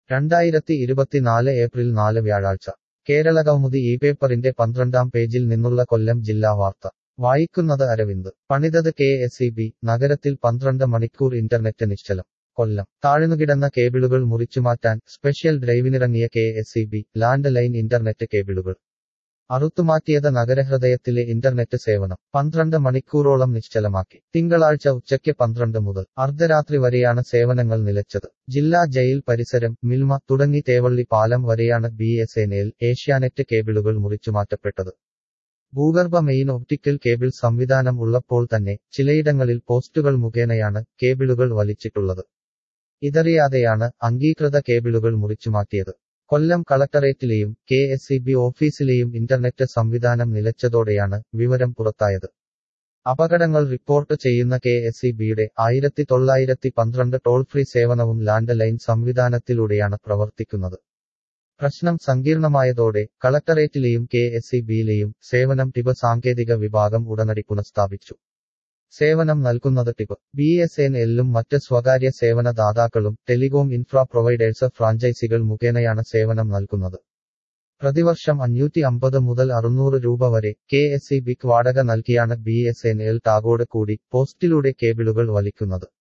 രണ്ടായിരത്തി ഇരുപത്തിനാല് ഏപ്രിൽ നാല് വ്യാഴാഴ്ച കേരളകൗമുദി ഈ പേപ്പറിന്റെ പന്ത്രണ്ടാം പേജിൽ നിന്നുള്ള കൊല്ലം ജില്ലാ വാർത്ത വായിക്കുന്നത് അരവിന്ദ് പണിതത് കെ എസ് ഇ ബി നഗരത്തിൽ പന്ത്രണ്ട് മണിക്കൂർ ഇന്റർനെറ്റ് നിശ്ചലം കൊല്ലം താഴ്ന്നുകിടന്ന കേബിളുകൾ മുറിച്ചുമാറ്റാൻ സ്പെഷ്യൽ ഡ്രൈവിനിറങ്ങിയ K S E B land line internet കേബിളുകൾ അറുത്തുമാറ്റിയത് നഗരഹൃദയത്തിലെ ഇന്റർനെറ്റ് സേവനം പന്ത്രണ്ട് മണിക്കൂറോളം നിശ്ചലമാക്കി തിങ്കളാഴ്ച ഉച്ചയ്ക്ക് പന്ത്രണ്ട് മുതൽ അർദ്ധരാത്രി വരെയാണ് സേവനങ്ങൾ നിലച്ചത് ജില്ലാ ജയിൽ പരിസരം മിൽമ തുടങ്ങി തേവള്ളി പാലം വരെയാണ് B S N L Asianet കേബിളുകൾ മുറിച്ചുമാറ്റപ്പെട്ടത് ഭൂഗർഭ മെയിൻ ഒപ്റ്റിക്കൽ കേബിൾ സംവിധാനം ഉള്ളപ്പോൾ തന്നെ ചിലയിടങ്ങളിൽ പോസ്റ്റുകൾ മുഖേനയാണ് കേബിളുകൾ വലിച്ചിട്ടുള്ളത് ഇതറിയാതെയാണ് അംഗീകൃത കേബിളുകൾ മുറിച്ചുമാറ്റിയത് കൊല്ലം കളക്ടറേറ്റിലെയും കെ എസ് ഇ ബി ഓഫീസിലെയും ഇന്റർനെറ്റ് സംവിധാനം നിലച്ചതോടെയാണ് വിവരം പുറത്തായത് അപകടങ്ങൾ റിപ്പോർട്ട് ചെയ്യുന്ന കെ എസ് ഇ ബിയുടെ ആയിരത്തി തൊള്ളായിരത്തി പന്ത്രണ്ട് ടോൾ ഫ്രീ സേവനവും ലാൻഡ് ലൈൻ സംവിധാനത്തിലൂടെയാണ് പ്രവർത്തിക്കുന്നത് പ്രശ്നം സങ്കീർണമായതോടെ കളക്ടറേറ്റിലെയും കെ എസ് ഇ ബിയിലെയും സേവനം ടിബ് സാങ്കേതിക വിഭാഗം ഉടനടി പുനഃസ്ഥാപിച്ചു സേവനം നൽകുന്നത് ടിബ് ബി എസ് എൻ എല്ലും മറ്റ് സ്വകാര്യ സേവന ദാതാക്കളും ടെലികോം ഇൻഫ്രാ പ്രൊവൈഡേഴ്സ് ഫ്രാഞ്ചൈസികൾ മുഖേനയാണ് സേവനം നൽകുന്നത് പ്രതിവർഷം അഞ്ഞൂറ്റി അമ്പത് മുതൽ അറുന്നൂറ് രൂപ വരെ കെ എസ് ഇ ബിക്ക് വാടക നൽകിയാണ് ബി എസ് എൻ എൽ ടാഗോട് കൂടി പോസ്റ്റിലൂടെ കേബിളുകൾ വലിക്കുന്നത്